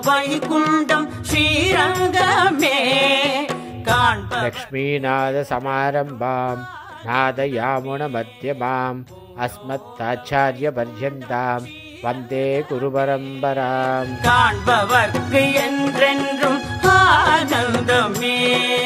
வைகுண்டம் ஸ்ரீரங்கமே காண்ப लक्ष्मीनाथसमारम्भां नादयामुनमध्यमाम् अस्मत्ताचार्यपर्यन्तां वन्दे गुरुपरम्पराम् காண்பவர்க்கு என்றென்றும் ஆனந்தமே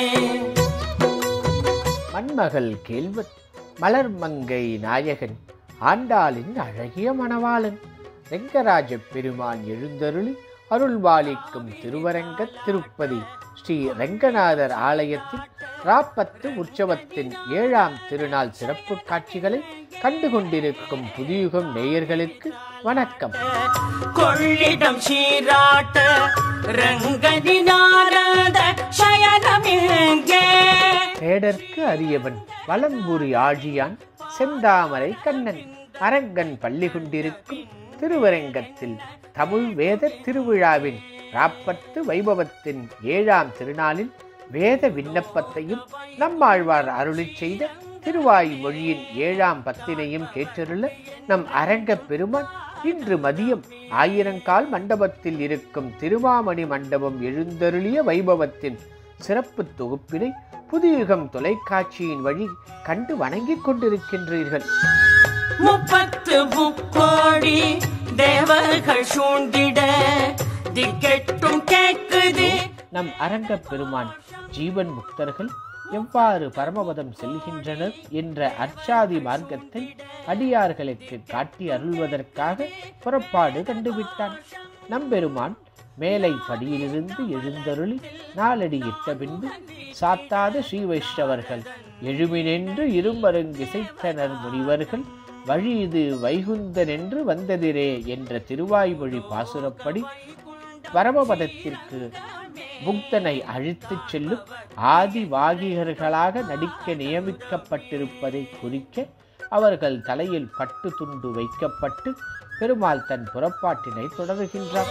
மண்மகள் கேள்வன் மலர்மங்கை நாயகன் ஆண்டாளின் அழகிய மணவாளன் ரெங்கராஜ பெருமான் எழுந்தருளி அருள்வாளிக்கும் திருவரங்க திருப்பதி ஸ்ரீ ரெங்கநாதர் ஆலயத்தில் ராப்பத்து உற்சவத்தின் ஏழாம் திருநாள் சிறப்பு காட்சிகளை கண்டு கொண்டிருக்கும் புதியுகம் நேயர்களுக்கு வணக்கம் கொள்ளிடம் சீராட்ட ரங்கதி நாரத சயனமிங்கே தேடற்கு அரியவன் வலம்புரி ஆழியான் செந்தாமரை கண்ணன் அரங்கன் பள்ளி கொண்டிருக்கும் திருவரங்கத்தில் தமிழ் வேத திருவிழாவின் ராப்பத்து வைபவத்தின் ஏழாம் திருநாளில் வேத விண்ணப்பத்தையும் நம்மாழ்வார் அருளிச் செய்த திருவாய் மொழியின் ஏழாம் பத்தினையும் கேட்டருள நம் அரங்கப் பெருமான் இன்று மதியம் ஆயிரங்கால் மண்டபத்தில் இருக்கும் திருமாமணி மண்டபம் எழுந்தருளிய வைபவத்தின் சிறப்பு தொகுப்பினை புதியுகம் தொலைக்காட்சியின் வழி கண்டு வணங்கிக் கொண்டிருக்கின்றீர்கள் முப்பத்து முக்கோடி தேவர்கள் சூழ்ந்திட திக்கெட்டும் கேக்குது நம் அரங்கப் பெருமான் ஜீவன் முக்தர்கள் எவ்வாறு பரமபதம் செல்கின்றனர் என்ற அர்ச்சாதி மார்க்கத்தை அடியார்களுக்கு காட்டி அருள்வதற்காக புறப்பாடு கண்டுவிட்டான் நம்பெருமான் மேலை படியிலிருந்து எழுந்தருளி நாலடி இட்ட பின்பு சாத்தாத ஸ்ரீ வைஷ்ணவர்கள் எழுமினென்று இருமருங்கிசைத்தனர் முனிவர்கள் வழி இது வைகுந்தனென்று வந்ததிரே என்ற திருவாய்மொழி பாசுரப்படி பரமபதத்திற்கு முக்தனை அழித்துச் செல்லும் ஆதிவாகிகர்களாக நடிக்க நியமிக்கப்பட்டிருப்பதை குறிக்க அவர்கள் தலையில் பட்டு துண்டு வைக்கப்பட்டு பெருமாள் தன் புறப்பாட்டினை தொடருகின்றார்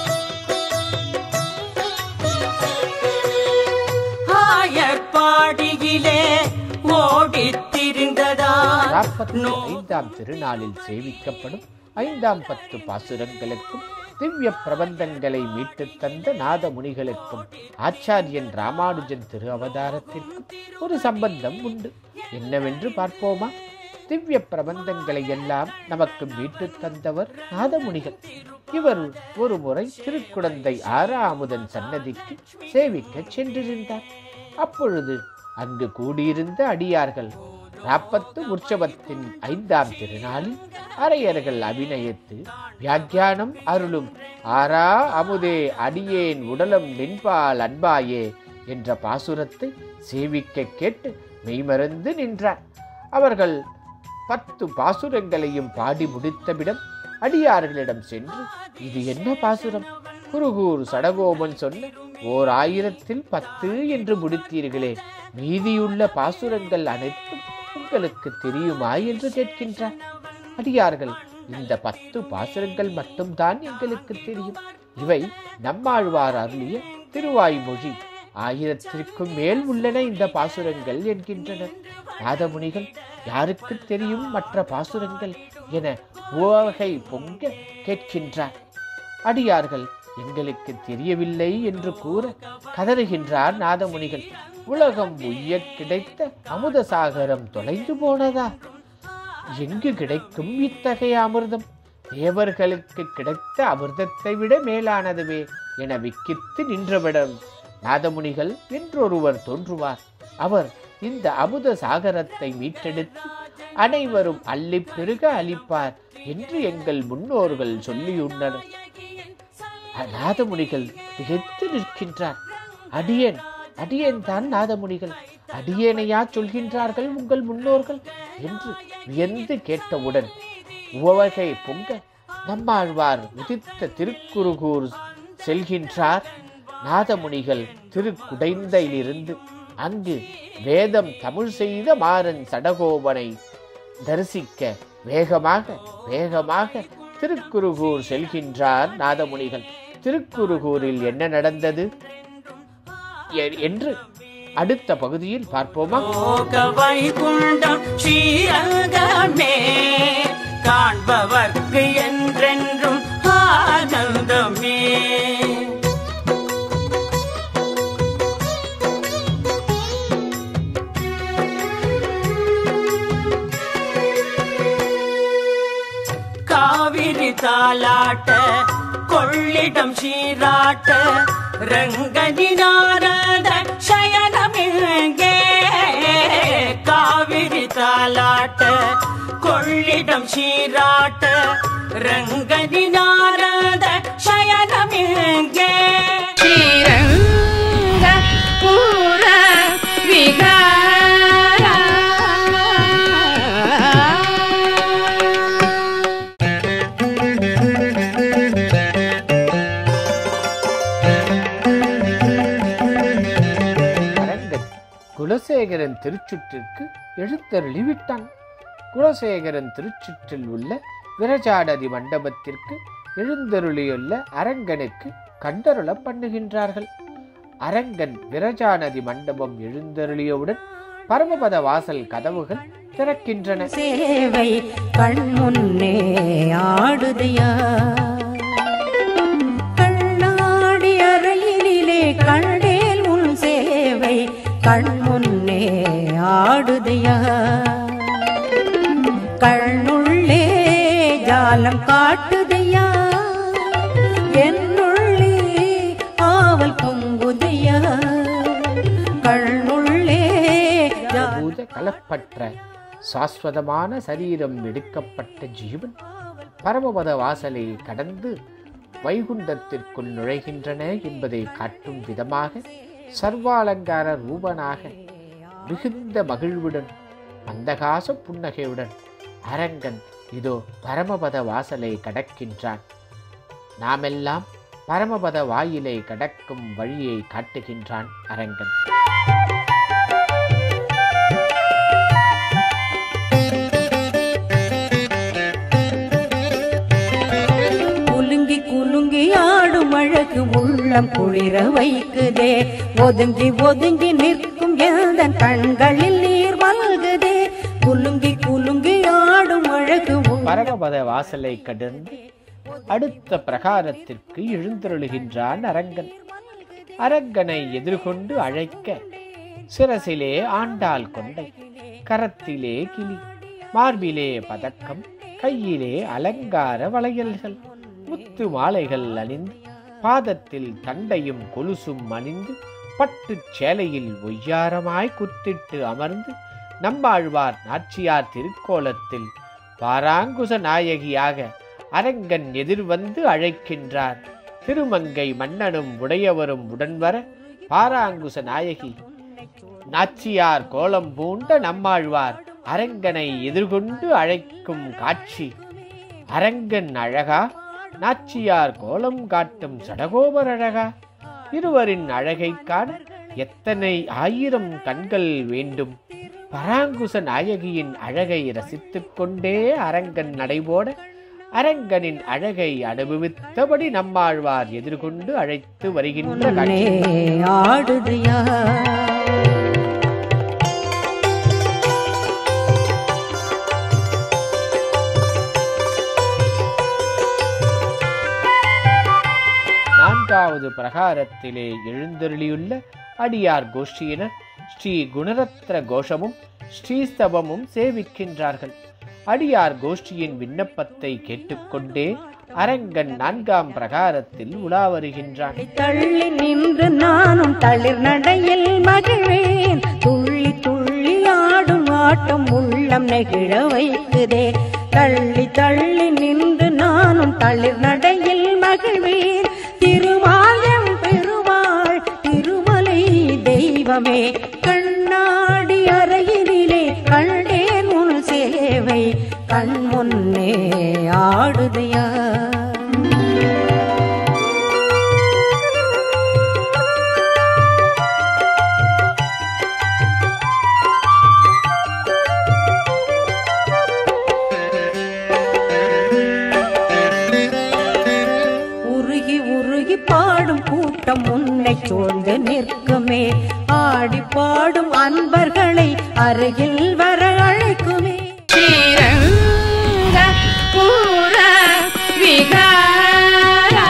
ஆயர்பாடியிலே ஓடித் திரிந்ததா நாற்பத்தி ஐந்தாம் திருநாளில் சேவிக்கப்படும் ஐந்தாம் பத்து பாசுரங்களுக்கும் திவ்ய பிரபந்தங்களை மீட்டுத் தந்த நாத முனிகளுக்கும் ஆச்சாரியன் ராமானுஜன் திரு அவதாரத்திற்கும் ஒரு சம்பந்தம் உண்டு என்னவென்று பார்ப்போமா திவ்ய பிரபந்தங்களை எல்லாம் நமக்கு மீட்டுத் தந்தவர் நாதமுனிகள் இவர் ஒரு முறை திருக்குடந்தை ஆறாமுதன் சன்னதிக்கு சேவிக்கச் சென்றிருந்தார் அப்பொழுது அங்கு கூடியிருந்த அடியார்கள் நாற்பத்து உற்சவத்தின் ஐந்தாம் திருநாளில் அரையர்கள் அபிநயித்து வியாக்கியானம் அருளும் ஆரா அமுதே அடியேன் உடலம் நின்பால் அன்பாயே என்ற பாசுரத்தை சேவிக்க கேட்டு மெய்மறந்து நின்றார் அவர்கள் பத்து பாசுரங்களையும் பாடி முடித்தவிடம் அடியார்களிடம் சென்று இது என்ன பாசுரம் குருகூர் சடகோபன் சொன்ன ஓர் ஆயிரத்தில் பத்து என்று முடித்தீர்களே மீதியுள்ள பாசுரங்கள் அனைத்தும் உங்களுக்கு தெரியுமா என்று கேட்கின்றார் அடியார்கள் இந்த பத்து பாசுரங்கள் மட்டும்தான் எங்களுக்கு தெரியும் இவை நம்மாழ்வார் அருளிய திருவாய்மொழி ஆயிரத்திற்கும் மேல் உள்ளன இந்த பாசுரங்கள் என்கின்றனர் நாதமுனிகள் யாருக்கு தெரியும் மற்ற பாசுரங்கள் என உவகை பொங்க கேட்கின்றார் அடியார்கள் எங்களுக்கு தெரியவில்லை என்று கூற கதறுகின்றார் நாதமுனிகள் உலகம் உய்ய கிடைத்த அமுதசாகரம் தொலைந்து போனதா எங்கு கிடைக்கும் இத்தகைய அமிர்தம் தேவர்களுக்கு கிடைத்த அமிர்தத்தை விட மேலானதுவே என விக்கித்து நின்றவிடம் நாதமுனிகள் என்றொருவர் தோன்றுவார் அவர் இந்த அமுத சாகரத்தை மீட்டெடுத்து அனைவரும் அள்ளிப் பெருக அளிப்பார் என்று எங்கள் முன்னோர்கள் சொல்லியுள்ளனர் நாதமுனிகள் திகைத்து நிற்கின்றார் அடியேன் அடியேன் தான் நாதமுனிகள் அடியேனையா சொல்கின்றார்கள் உங்கள் முன்னோர்கள் என்று வியந்து கேட்டவுடன் உவகை பொங்க நம்மாழ்வார் உதித்த திருக்குறுகூர் செல்கின்றார் நாதமுனிகள் திருக்குடைந்தையிலிருந்து அங்கு வேதம் தமிழ் செய்த மாறன் சடகோபனை தரிசிக்க வேகமாக வேகமாக திருக்குறுகூர் செல்கின்றார் நாதமுனிகள் திருக்குறுகூரில் என்ன நடந்தது எ- என்று அடுத்த பகுதியில் பார்ப்போமா லோக வைகுண்டம் ஸ்ரீரங்கமே காண்பவர்க்கு என்றென்றும் ஆனந்தமே காவிரி தாலாட்ட கொள்ளிடம் சீராட்ட ரங்கனி நாரத சயனமிங்கே காவிரி தாலாட்ட கொள்ளிடம் சீராட்ட ரங்கனி நாரத சயனமிங்கே ஸ்ரீரங்க பூர விகாரா அரங்கன் குலசேகரன் திருச்சுற்றிற்கு எழுத்தருளி விட்டான் குலசேகரன் திருச்சுற்றில் உள்ள விரஜாடதி மண்டபத்திற்கு எழுந்தருளியுள்ள அரங்கனுக்கு கண்டருள பண்ணுகின்றார்கள் அரங்கன் விரஜாநதி மண்டபம் எழுந்தருளியவுடன் பரமபத வாசல் கதவுகள் திறக்கின்றன சேவை கண்முன்னே ஆடுதையா கண்ணாடி அறையினிலே கண்டேல் உன் சேவை கண்முன்னே ஆடுதையா கண்ணுள்ளே ஜாலம் காட்டுதையா என்னுள்ளே ஆவல் பொங்குதையா கண்ணுள்ளே ஜாலம் பூத கலப்பற்ற சாஸ்வதமான சரீரம் எடுக்கப்பட்ட ஜீவன் பரமபத வாசலை கடந்து வைகுண்டத்திற்குள் நுழைகின்றன என்பதை காட்டும் விதமாக சர்வாலங்கார ரூபனாக மிகுந்த மகிழ்வுடன் மந்தகாச புன்னகையுடன் அரங்கன் இதோ பரமபத வாசலை கடக்கின்றான் நாமெல்லாம் பரமபத வாயிலை கடக்கும் வழியை காட்டுகின்றான் அரங்கன் குலுங்கி குலுங்கி ஆடும் அழகு உள்ளம் குளிர வைக்குதே ஒதுங்கி ஒதுங்கி நிற்கும் எந்தன் கண்களில் நீர் மல்குதே குலுங்கி குலுங்கி ஆடும் அழகு உள்ளம் பரமபத வாசலை கடந்து அடுத்த பிரகாரத்திற்கு எழுந்தருளுகின்றான் அரங்கன் அரங்கனை எதிர்கொண்டு அழைக்க சிரசிலே ஆண்டாள் கொண்டை கரத்திலே கிளி மார்பிலே பதக்கம் கையிலே அலங்கார வளையல்கள் முத்து மாலைகள் அணிந்து பாதத்தில் தண்டையும் கொலுசும் அணிந்து பட்டுச் சேலையில் ஒய்யாரமாய் குத்திட்டு அமர்ந்து நம்மாழ்வார் நாச்சியார் திருக்கோலத்தில் பாராங்குச நாயகியாக அரங்கன் எதிர்வந்து அழைக்கின்றார் திருமங்கை மன்னனும் உடையவரும் உடன்வர பாராங்குச நாயகி நாச்சியார் கோலம் பூண்ட நம்மாழ்வார் அரங்கனை எதிர்கொண்டு அழைக்கும் காட்சி அரங்கன் அழகா நாச்சியார் கோலம் காட்டும் சடகோபர் அழகா இருவரின் அழகைக் காண எத்தனை ஆயிரம் கண்கள் வேண்டும் பராங்குச நாயகியின் அழகை ரசித்துக் கொண்டே அரங்கன் நடைபோட அரங்கனின் அழகை அனுபவித்தபடி நம்மாழ்வார் எதிர்கொண்டு அழைத்து வருகின்ற முன்னே காட்சி ஆடுதையா நான்காவது பிரகாரத்திலே எழுந்தருளியுள்ள அடியார் கோஷ்டியினர் ஸ்ரீ குணரத்ன கோஷமும் ஸ்ரீஸ்தவமும் சேவிக்கின்றார்கள் அடியார் கோஷ்டியின் விண்ணப்பத்தை கேட்டுக்கொண்டே அரங்கன் நான்காம் பிரகாரத்தில் உலா வருகின்றான் தள்ளி நின்று நானும் தளிர் நடையில் மகிழ்வேன் துள்ளி துள்ளி ஆடும் ஆட்டம் உள்ளம் நெகிழ வைக்குதே தள்ளி தள்ளி நின்று நானும் தளிர் நடையில் மகிழ்வேன் திருமாயம் பெருமாள் திருமலை தெய்வமே கண்ணாடி அறையினிலே கண்டேன் உன் சேவை கண் முன்னே ஆடுதையா உருகி உருகி பாடும் கூட்டம் உன்னை சூழ்ந்து நிற்குமே ஆடி பாடும் அன்பர்களை அருகில் வர அழைக்குமே ஸ்ரீரங்க பூர விகாரா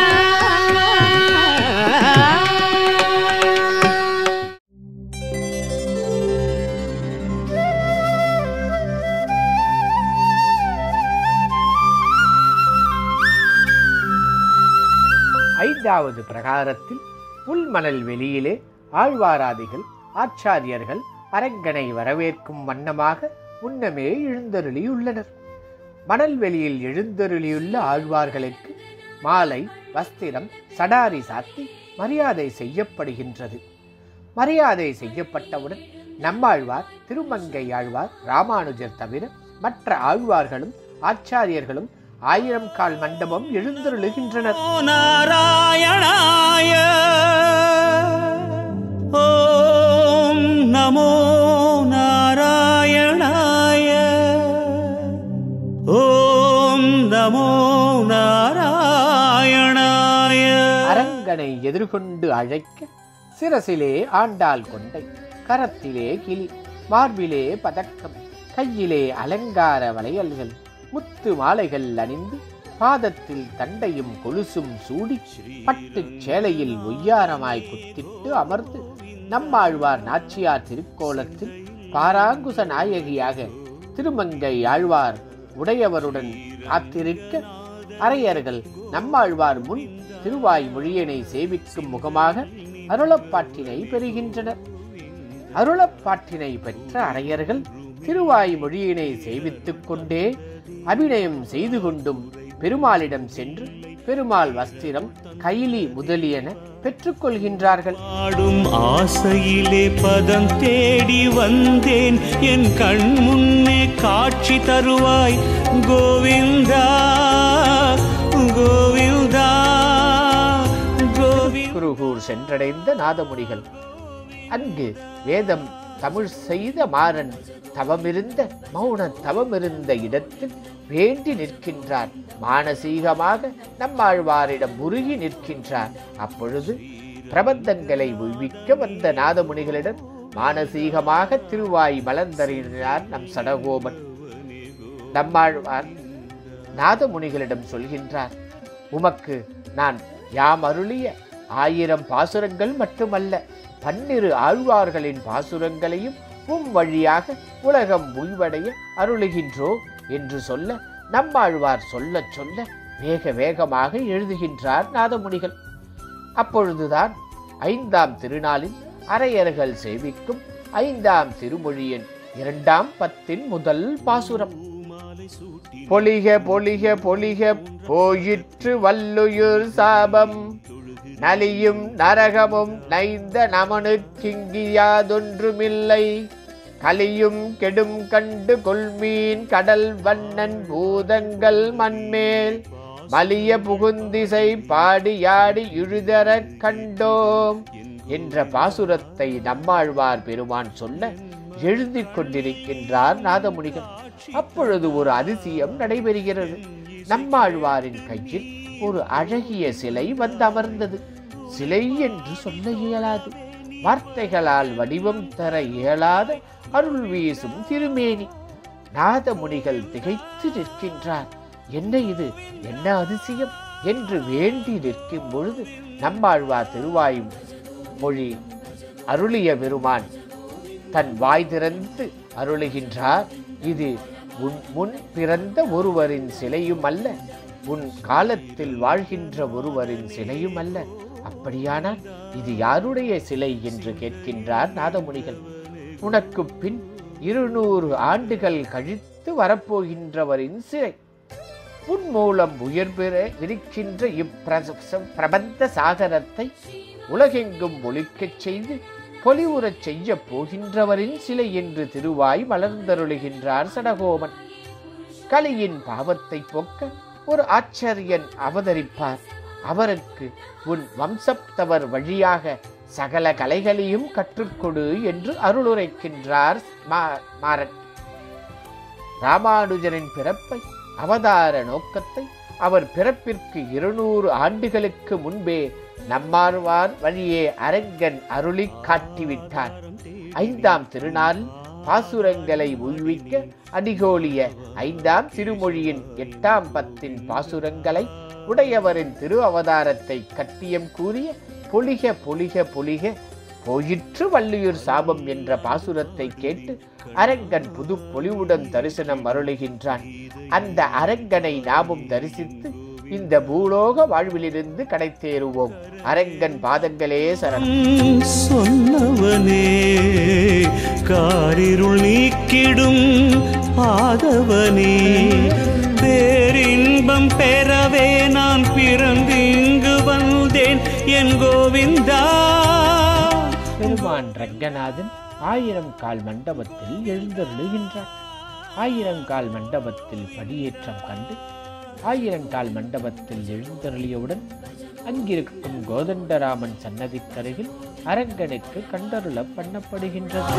ஐந்தாவது பிரகாரத்தில் புல்மணல் வெளியிலே ஆழ்வாராதிகள் ஆச்சாரியர்கள் அரங்கனை வரவேற்கும் வண்ணமாக முன்னமே எழுந்தருளியுள்ளனர் மணல் வெளியில் எழுந்தருளியுள்ள ஆழ்வார்களுக்கு மாலை வஸ்திரம் சடாரி சாத்தி மரியாதை செய்யப்படுகின்றது மரியாதை செய்யப்பட்டவுடன் நம்மாழ்வார் திருமங்கை ஆழ்வார் ராமானுஜர் தவிர மற்ற ஆழ்வார்களும் ஆச்சாரியர்களும் ஆயிரம் கால் மண்டபம் எழுந்தருளுகின்றனர் नारायणाय ॐ नमो नारायणाय ॐ नमो नारायणाय அரங்கனை எதிர்கொண்டு அழைக்க சிரசிலே ஆண்டாள் கொண்டை கரத்திலே கிளி மார்பிலே பதக்கம் கையிலே அலங்கார வளையல்கள் முத்து மாலைகள் அணிந்து பாதத்தில் தண்டையும் கொலுசும் சூடி பட்டுச் சேலையில் ஒய்யாரமாய் குத்திட்டு அமர்ந்து நம்மாழ்வார் நாச்சியார் திருக்கோலத்தில் பாராங்குச நாயகியாக திருமங்கை ஆழ்வார் உடையவருடன் காத்திருக்க அரையர்கள் நம்மாழ்வார் முன் திருவாய் மொழியனை சேவிக்கும் முகமாக அருளப்பாட்டினை பெறுகின்றனர் அருளப்பாட்டினை பெற்ற அரையர்கள் திருவாய் மொழியினை சேவித்துக் கொண்டே அபிநயம் செய்து கொண்டும் பெருமாளிடம் சென்று பெருமாள் வஸ்திரம் கைலி முதலியன பெற்றுக்கொள்கின்றார்கள் பாடும் ஆசையிலே பதம் தேடி வந்தேன் என் கண் முன்னே காட்சி தருவாய் கோவிந்தா கோவிந்தா கோவிந்தா குருகூர் சென்றடைந்த நாதமுனிகள் அங்கு வேதம் தமிழ் செய்த மாறன் தவமிருந்த மௌன தவமிருந்த இடத்தில் வேண்டி நிற்கின்றார் மானசீகமாக நம்மாழ்வாரிடம் முருகி நிற்கின்றார் அப்பொழுது பிரபந்தங்களை உய்விக்க வந்த நாதமுனிகளிடம் மானசீகமாக திருவாய் மலர்ந்தறினார் நம் சடகோபன் நம்மாழ்வார் நாதமுனிகளிடம் சொல்கின்றார் உமக்கு நான் யாம் அருளிய ஆயிரம் பாசுரங்கள் மட்டுமல்ல பன்னிரு ஆழ்வார்களின் பாசுரங்களையும் உம் வழியாக உலகம் உய்வடைய அருளுகின்றோ என்று சொல்ல நம்மாழ்வார் சொல்லச் சொல்ல வேக வேகமாக எழுதுகின்றார் நாதமுனிகள் அப்பொழுதுதான் ஐந்தாம் திருநாளில் அரையர்கள் சேவிக்கும் ஐந்தாம் திருமொழியின் இரண்டாம் பத்தின் முதல் பாசுரம் பொலிக பொலிக பொலிக போயிற்று வல்லுயிர் சாபம் நலியும் நரகமும் நைந்த நமனுக்கிங்கியாதொன்றுமில்லை கலியும் கெடும் கண்டு கொள்மீன் கடல் வண்ணன் பூதங்கள் மண்மேல் மலிய புகுந்திசை பாடியாடி இழுதரக் கண்டோம் என்ற பாசுரத்தை நம்மாழ்வார் பெருமான் சொல்ல எழுதிக் கொண்டிருக்கின்றார் நாதமுனிகள் அப்பொழுது ஒரு அதிசயம் நடைபெறுகிறது நம்மாழ்வாரின் கையில் ஒரு அழகிய சிலை வந்து அமர்ந்தது சிலை என்று சொல்ல இயலாது வார்த்தைகளால் வடிவம் தர இயலாத அருள் வீசும் திருமேனி நாதமுனிகள் திகைத்து நிற்கின்றார் என்ன இது என்ன அதிசயம் என்று வேண்டி நிற்கும் பொழுது நம்மாழ்வார் திருவாய் மொழி அருளிய பெருமான் தன் வாய் திறந்து அருளுகின்றார் இது உன் முன் பிறந்த ஒருவரின் சிலையும் அல்ல உன் காலத்தில் வாழ்கின்ற ஒருவரின் சிலையும் அல்ல அப்படியானால் இது யாருடைய சிலை என்று கேட்கின்றார் நாதமுனிகள் உனக்கு பின் இருநூறு ஆண்டுகள் கழித்து வரப்போகின்றவரின் சிலை உன் மூலம் உயர் பெற இருக்கின்ற இப்பிரச பிரபந்த சாகரத்தை உலகெங்கும் ஒலிக்கச் செய்து பொலிவுறச் செய்ய போகின்றவரின் சிலை என்று திருவாய் வளர்ந்தருளுகின்றார் சடகோபன் கலியின் பாவத்தை போக்க ஒரு ஆச்சரியன் அவதரிப்பார் அவருக்கு உன் வம்சத்தவர் வழியாக சகல கலைகளையும் கற்றுக்கொடு என்று அருளுரைக்கின்றார் மா- மாறன் ராமானுஜரின் பிறப்பை அவதார நோக்கத்தை அவர் பிறப்பிற்கு இருநூறு ஆண்டுகளுக்கு முன்பே நம்மாழ்வார் வழியே அரங்கன் அருளி காட்டிவிட்டார் ஐந்தாம் திருநாளில் பாசுரங்களை உய்விக்க அடிகோலிய ஐந்தாம் திருமொழியின் எட்டாம் பத்தின் பாசுரங்களை உடையவரின் திரு அவதாரத்தை கட்டியம் கூறிய பொலிக பொலிக பொலிக போயிற்று வள்ளியூர் சாபம் என்ற பாசுரத்தை கேட்டு அரங்கன் புது பொலிவுடன் தரிசனம் அருளுகின்றான் அந்த அரங்கனை நாமும் தரிசித்து இந்த பூலோக வாழ்விலிருந்து கடைத்தேறுவோம் அரங்கன் பாதங்களே சரணம் சொன்னவனே காரிருள் நீக்கிடும் ஆதவனே பேரின்பம் பெறவே நான் பிறந்து இங்கு வந்தேன் என் கோவிந்தா பெருமான் ரங்கநாதன் ஆயிரம் கால் மண்டபத்தில் எழுந்தருளுகின்றார் ஆயிரம் கால் மண்டபத்தில் படியேற்றம் கண்டு ஆயிரம் கால் மண்டபத்தில் எழுந்தருளியவுடன் அங்கிருக்கும் கோதண்டராமன் சன்னதிக்கருகில் அரங்கனுக்கு கண்டருள பண்ணப்படுகின்றது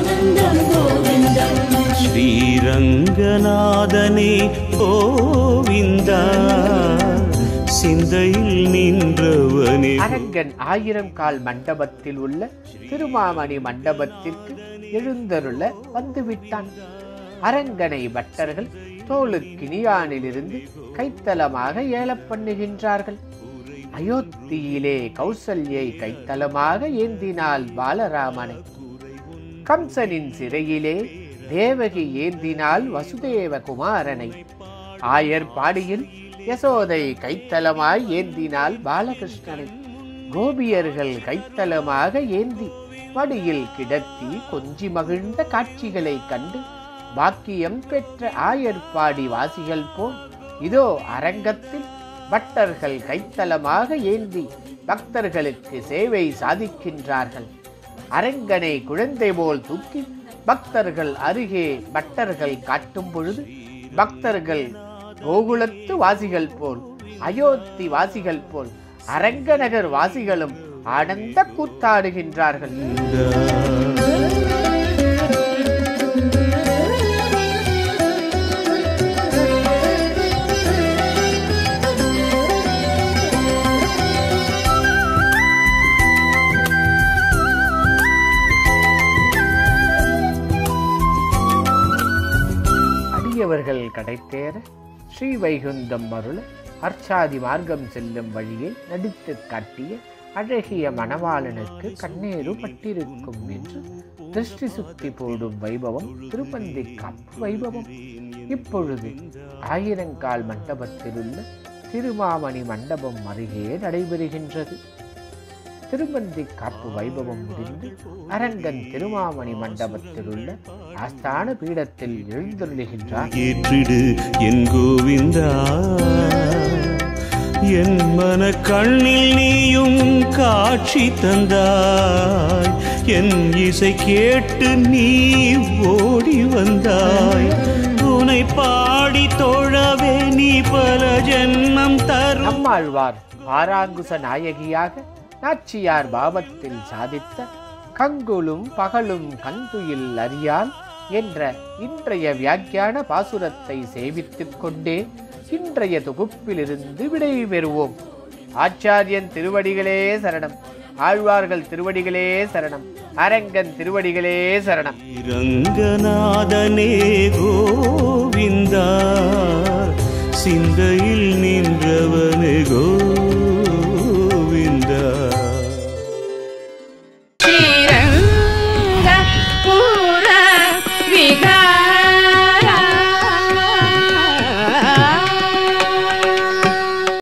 ஸ்ரீரங்கநாதனே கோவிந்தா சிந்தையில் நின்றவனே அரங்கன் ஆயிரம் கால் மண்டபத்தில் உள்ள திருமாமணி மண்டபத்திற்கு எழுந்தருள வந்துவிட்டான் அரங்கனை பட்டர்கள் தோளுக்கினியானிலிருந்து கைத்தலமாக ஏலப் பண்ணுகின்றார்கள் அயோத்தியிலே கௌசல்யை கைத்தலமாக ஏந்தினாள் பாலராமனை கம்சனின் சிறையிலே தேவகி ஏந்தினாள் வசுதேவ குமாரனை ஆயர்பாடியில் யசோதை கைத்தலமாய் ஏந்தினாள் பாலகிருஷ்ணனை கோபியர்கள் கைத்தலமாக ஏந்தி மடியில் கிடத்தி கொஞ்சி மகிழ்ந்த காட்சிகளைக் கண்டு பாக்கியம் பெற்ற ஆயர்பாடி வாசிகள் போல் இதோ அரங்கத்தில் பட்டர்கள் கைத்தலமாக ஏந்தி பக்தர்களுக்கு சேவை சாதிக்கின்றார்கள் அரங்கனை குழந்தை போல் தூக்கி பக்தர்கள் அருகே பட்டர்கள் காட்டும் பொழுது பக்தர்கள் கோகுலத்து வாசிகள் போல் அயோத்தி வாசிகள் போல் அரங்கநகர் வாசிகளும் ஆனந்த கூத்தாடுகின்றார்கள் அடியவர்கள் கடைத்தேற ஸ்ரீ வைகுந்தம் அருள அர்ச்சாதி மார்க்கம் செல்லும் வழியை நடித்துக் காட்டிய அழகிய மணவாளனுக்கு கண்ணேறு பட்டிருக்கும் என்று திருஷ்டி சுத்தி போடும் வைபவம் திருப்பந்தி காப்பு வைபவம் இப்பொழுது ஆயிரங்கால் மண்டபத்தில் உள்ள திருமாமணி மண்டபம் அருகே நடைபெறுகின்றது திருப்பந்தி காப்பு வைபவம் முடிந்து அரங்கன் திருமாமணி மண்டபத்தில் உள்ள ஆஸ்தான பீடத்தில் எழுந்தருளுகின்றார் ஏற்றிடு என் கோவிந்தா என் மன கண்ணில் நீயும் காட்சி தந்தாய் என் இசை கேட்டு நீ ஓடி வந்தாய் உனை பாடி தொழவே நீ பல ஜென்மம் தரும் நம்மாழ்வார் ஆராங்குச நாயகியாக நாச்சியார் பாவத்தில் சாதித்த கங்குலும் பகலும் கந்துயில் அறியால் என்ற இன்றைய வியாக்கியான பாசுரத்தை சேவித்துக் கொண்டே இன்றைய தொகுப்பிலிருந்து விடை பெறுவோம் ஆச்சாரியன் திருவடிகளே சரணம் ஆழ்வார்கள் திருவடிகளே சரணம் அரங்கன் திருவடிகளே சரணம் ரங்கநாதனே கோவிந்தா சிந்தையில் நின்றவனே கோ